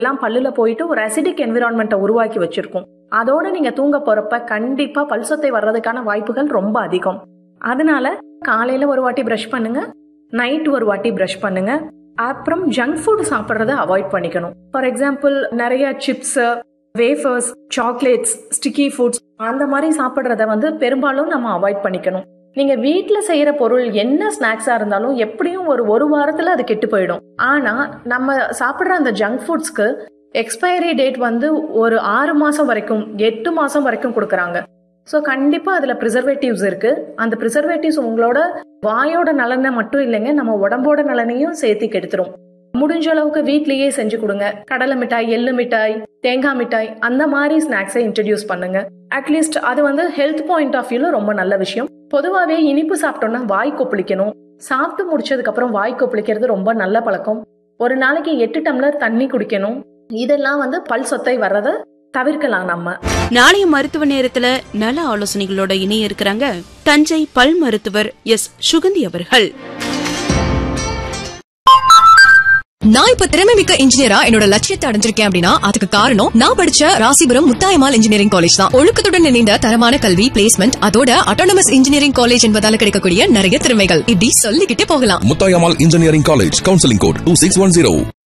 எல்லாம் பல்லுல போயிட்டு ஒரு அசிடிக் என்விரான்மெண்ட்டை உருவாக்கி வச்சிருக்கும் அதோட நீங்க தூங்க போறப்ப கண்டிப்பா பல் சொத்தை வர்றதுக்கான வாய்ப்புகள் ரொம்ப அதிகம் அதனால காலையில ஒரு வாட்டி பிரஷ் பண்ணுங்க நைட் ஒரு வாட்டி பிரஷ் பண்ணுங்க அப்புறம் ஜங்க் ஃபுட் சாப்பிட்றத அவாய்ட் பண்ணிக்கணும் ஃபார் எக்ஸாம்பிள் நிறைய chips wafers chocolates sticky foods அந்த மாதிரி சாப்பிட்றத வந்து பெரும்பாலும் நம்ம அவாய்ட் பண்ணிக்கணும் நீங்க வீட்ல செய்யற பொருள் என்ன ஸ்நாக்ஸா இருந்தாலும் எப்படியும் ஒரு ஒரு வாரத்துல அது கெட்டு போயிடும் ஆனா நம்ம சாப்பிடுற அந்த ஜங்க் ஃபுட்ஸ்க்கு எக்ஸ்பைரி டேட் வந்து ஒரு ஆறு மாசம் வரைக்கும் எட்டு மாசம் வரைக்கும் கொடுக்குறாங்க ஸோ கண்டிப்பா அதுல ப்ரிசர்வேட்டிவ்ஸ் இருக்கு அந்த ப்ரிசர்வேட்டிவ்ஸ் உங்களோட வாயோட நலனை மட்டும் இல்லைங்க நம்ம உடம்போட நலனையும் சேர்த்து கெடுத்துரும் முடிஞ்ச அளவுக்கு வீட்லயே செஞ்சு கொடுங்க கடலை மிட்டாய் எள்ளு மிட்டாய் தேங்காய் மிட்டாய் அந்த மாதிரி ஸ்நாக்ஸை இன்ட்ரடியூஸ் பண்ணுங்க அட்லீஸ்ட் அது வந்து ஹெல்த் பாயிண்ட் ஆஃப் வியூல ரொம்ப நல்ல விஷயம் பொதுவாகவே இனிப்பு சாப்பிட்டோம்னா வாய் கொப்பளிக்கணும் சாப்பிட்டு முடிச்சதுக்கு அப்புறம் வாய் கொப்பளிக்கிறது ரொம்ப நல்ல பழக்கம் ஒரு நாளைக்கு எட்டு டம்ளர் தண்ணி குடிக்கணும் இதெல்லாம் வந்து பல் சொத்தை வர்றதை தவிர்க்கலாம் நம்ம நாளைய மருத்துவ நேரத்துல நல ஆலோசனைகளோட இணைய இருக்கிறாங்க தஞ்சை பல் மருத்துவர் எஸ் சுகந்தி அவர்கள் நான் இப்ப திறமை மிக்க இன்ஜினியரா என்னோட லட்சியத்தை அடைஞ்சிருக்கேன் அப்படின்னா அதுக்கு காரணம் நான் படிச்ச ராசிபுரம் முத்தாயமால் இன்ஜினியரிங் காலேஜ் தான் ஒழுக்கத்துடன் இணைந்த தரமான கல்வி பிளேஸ்மெண்ட் அதோட அட்டானமஸ் இன்ஜினியரிங் காலேஜ் என்பதால கிடைக்கக்கூடிய நிறைய திறமைகள் இப்படி சொல்லிக்கிட்டே போகலாம் Muthayammal engineering college counselling code two six one zero